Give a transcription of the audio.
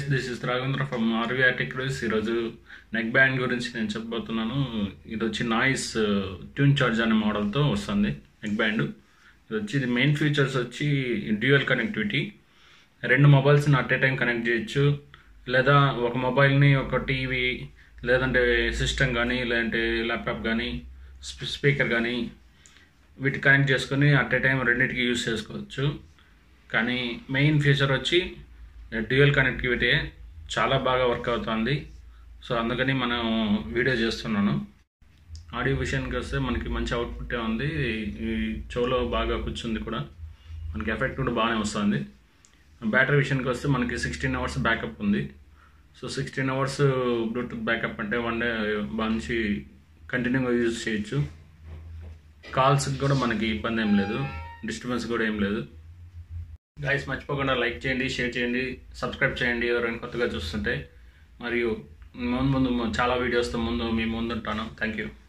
this is Raghavendra from RV Technos ఈరోజు neck band గురించి నేను చెప్పబోతున్నాను ఇది వచ్చి నాయిస్ ట్యూన్ చార్జ్ అనే మోడల్తో వస్తుంది నెక్ బ్యాండ్ ఇది వచ్చి ఇది మెయిన్ ఫీచర్స్ వచ్చి డ్యూయల్ కనెక్టివిటీ రెండు మొబైల్స్ని అట్ ఏ టైం కనెక్ట్ చేయొచ్చు లేదా ఒక మొబైల్ని ఒక టీవీ లేదంటే సిస్టమ్ కానీ లేదంటే ల్యాప్టాప్ కానీ స్పీకర్ కానీ వీటి కనెక్ట్ చేసుకొని అట్ ఏ టైం రెండింటికి యూస్ చేసుకోవచ్చు కానీ మెయిన్ ఫీచర్ వచ్చి డ్యూయల్ కనెక్టివిటీ చాలా బాగా వర్క్ అవుతుంది సో అందుకని మనం వీడియో చేస్తున్నాను ఆడియో విషయానికి వస్తే మనకి మంచి అవుట్పుట్టే ఉంది ఈ చెవులో బాగా కూర్చుంది కూడా మనకి ఎఫెక్ట్ కూడా బాగానే వస్తుంది బ్యాటరీ విషయానికి వస్తే మనకి సిక్స్టీన్ అవర్స్ బ్యాకప్ ఉంది so sixteen hours Bluetooth backup అంటే వన్ డే మంచి కంటిన్యూగా యూజ్ చేయొచ్చు కాల్స్కి కూడా మనకి ఇబ్బంది ఏం లేదు డిస్టర్బెన్స్ కూడా ఏం లేదు గైస్ మర్చిపోకుండా లైక్ చేయండి షేర్ చేయండి సబ్స్క్రైబ్ చేయండి ఎవరైనా కొత్తగా చూస్తుంటే మరియు ముందు ముందు చాలా వీడియోస్తో ముందు మీ ముందు ఉంటాను థ్యాంక్ యూ